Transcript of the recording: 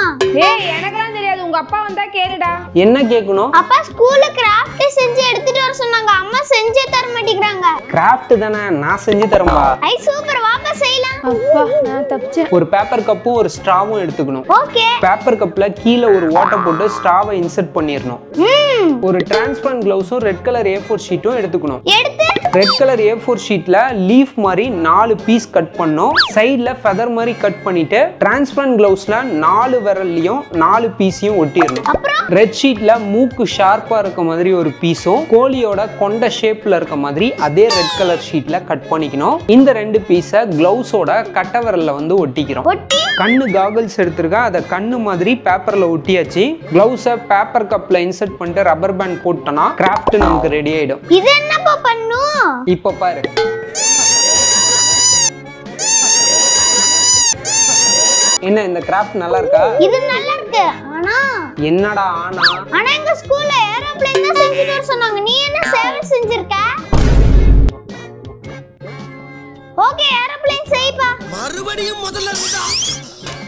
ஏய் எனக்கெல்லாம் தெரியாது உங்க அப்பா வந்தா கேளுடா என்ன கேட்கணும் அப்பா ஸ்கூல்ல கிராஃப்ட் செஞ்சு எடுத்துட்டு வர சொன்னாங்க அம்மா செஞ்சே தர மாட்டேங்கிறாங்க கிராஃப்ட் தானே நான் செஞ்சு தரேன்பா ஐ சூப்பர் வாப்பா செய்யலாம் அப்பா நான் தப்பிச்சேன் ஒரு பேப்பர் கப்பும் ஒரு ஸ்ட்ராவும் எடுத்துக்கணும் ஓகே பேப்பர் கப்ல கீழே ஒரு ஓட்டை போட்டு ஸ்ட்ராவை இன்சர்ட் பண்ணிடணும் ம் ஒரு டிரான்ஸ்பரண்ட் கிளவுஸும் ரெட் கலர் ஏ ஃபோர் ஷீட்டும் எடுத்துக்கணும் எடுத்து ரெட் கலர் ஏ ஃபோர் ஷீட்ல லீஃப் மாதிரி நாலு பீஸ் கட் பண்ணோம் சைடில் ஃபெதர் மாதிரி கட் பண்ணிட்டு டிரான்ஸ்பரண்ட் கிளவுஸ்ல நாலு விரல்லையும் நாலு பீஸையும் ஒட்டிடணும் அப்புறம் ரெட் ஷீட்ல மூக்கு ஷார்ப்பா இருக்க மாதிரி ஒரு பீஸும் கோழியோட கொண்ட ஷேப்ல இருக்க மாதிரி அதே ரெட் கலர் ஷீட்ல கட் பண்ணிக்கணும் இந்த ரெண்டு பீஸை கிளவுஸோட கட்டை விரல்ல வந்து ஒட்டிக்கிறோம் ஒட்டி கண்ணு காகல்ஸ் எடுத்திருக்கேன் அதை கண்ணு மாதிரி பேப்பர்ல ஒட்டியாச்சு கிளவுஸை பேப்பர் கப்ல இன்சர்ட் பண்ணிட்டு ரப்பர் பேண்ட் போட்டோம்னா கிராஃப்ட் நமக்கு ரெடி ஆயிடும் இது என்னப்பா பண்ணும் இப்போ பாரு என்ன இந்த கிராஃப்ட் நல்லா இருக்கா இது நல்லா இருக்கு ஆனா என்னடா ஆனா ஆனா எங்க ஸ்கூல்ல ஏரோப்ளேன் தான் செஞ்சுட்டு வர சொன்னாங்க நீ என்ன சேவல் செஞ்சிருக்க ஓகே ஏரோப்ளேன் செய்ப்பா மறுபடியும் முதல்ல இருந்தா